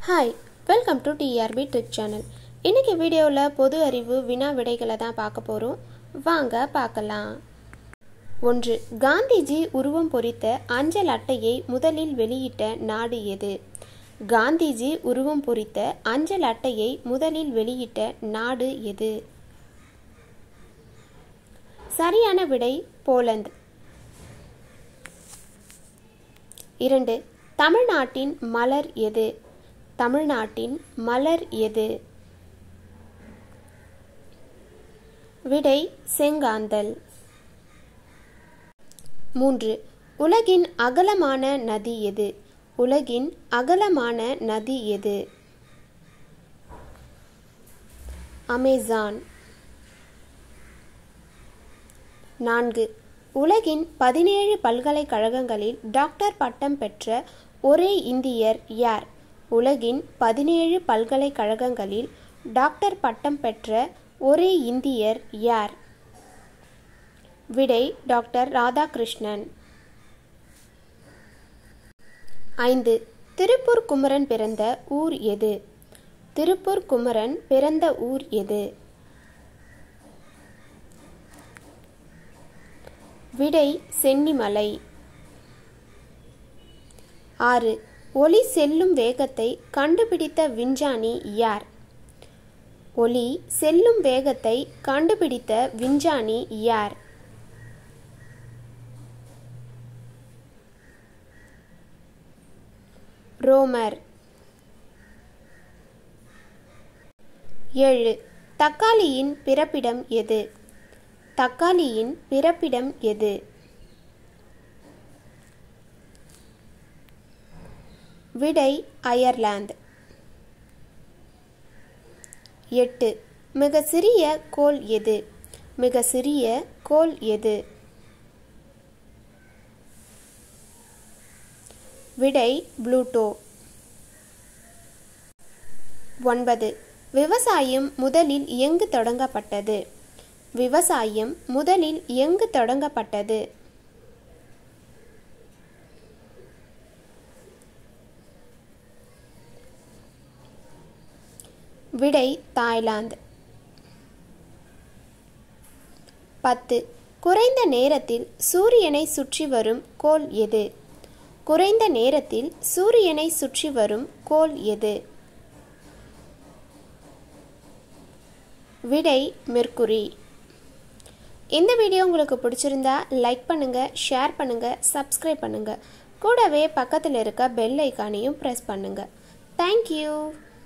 hi welcome to TRP trick channel இன்னைக்கு வீடியோவில் பொது அறிவு வினா விடைகளை தான் பார்க்க போகிறோம் வாங்க பார்க்கலாம் ஒன்று காந்திஜி உருவம் பொறித்த அஞ்சல் அட்டையை முதலில் வெளியிட்ட நாடு எது காந்திஜி உருவம் பொறித்த அஞ்சல் அட்டையை முதலில் வெளியிட்ட நாடு எது சரியான விடை போலந்து இரண்டு தமிழ்நாட்டின் மலர் எது தமிழ்நாட்டின் மலர் எது விடை செங்காந்தல் மூன்று உலகின் அகலமான நதி எது உலகின் அகலமான நதி எது அமேசான் நான்கு உலகின் பதினேழு பல்கலைக்கழகங்களில் டாக்டர் பட்டம் பெற்ற ஒரே இந்தியர் யார் உலகின் பதினேழு பல்கலைக்கழகங்களில் டாக்டர் பட்டம் பெற்ற ஒரே இந்தியர் யார் விடை டாக்டர் ராதாகிருஷ்ணன் ஐந்து திருப்பூர் குமரன் பிறந்த ஊர் எது திருப்பூர் குமரன் பிறந்த ஊர் எது விடை சென்னிமலை ஆறு ஒளி செல்லும் வேகத்தை கண்டுபிடித்த விஞ்ஞானி யார் ஒளி செல்லும் வேகத்தை கண்டுபிடித்த விஞ்ஞானி யார் ரோமர் ஏழு தக்காளியின் பிறப்பிடம் எது தக்காளியின் பிறப்பிடம் எது விடை அயர்லாந்து எட்டு மிக சிறிய கோள் எது மிக சிறிய கோள் எது விடை ப்ளூட்டோ ஒன்பது விவசாயம் முதலில் எங்கு தொடங்கப்பட்டது விவசாயம் முதலில் எங்கு தொடங்கப்பட்டது விடை தாய்லாந்து பத்து குறைந்த நேரத்தில் சூரியனை சுற்றி வரும் கோள் எது குறைந்த நேரத்தில் சூரியனை சுற்றி வரும் கோள் எது விடை மெர்க்குரி இந்த வீடியோ உங்களுக்கு பிடிச்சிருந்தா லைக் பண்ணுங்க ஷேர் பண்ணுங்க சப்ஸ்கிரைப் பண்ணுங்க கூடவே பக்கத்தில் இருக்க பெல் ஐக்கானையும் ப்ரெஸ் பண்ணுங்க தேங்க்யூ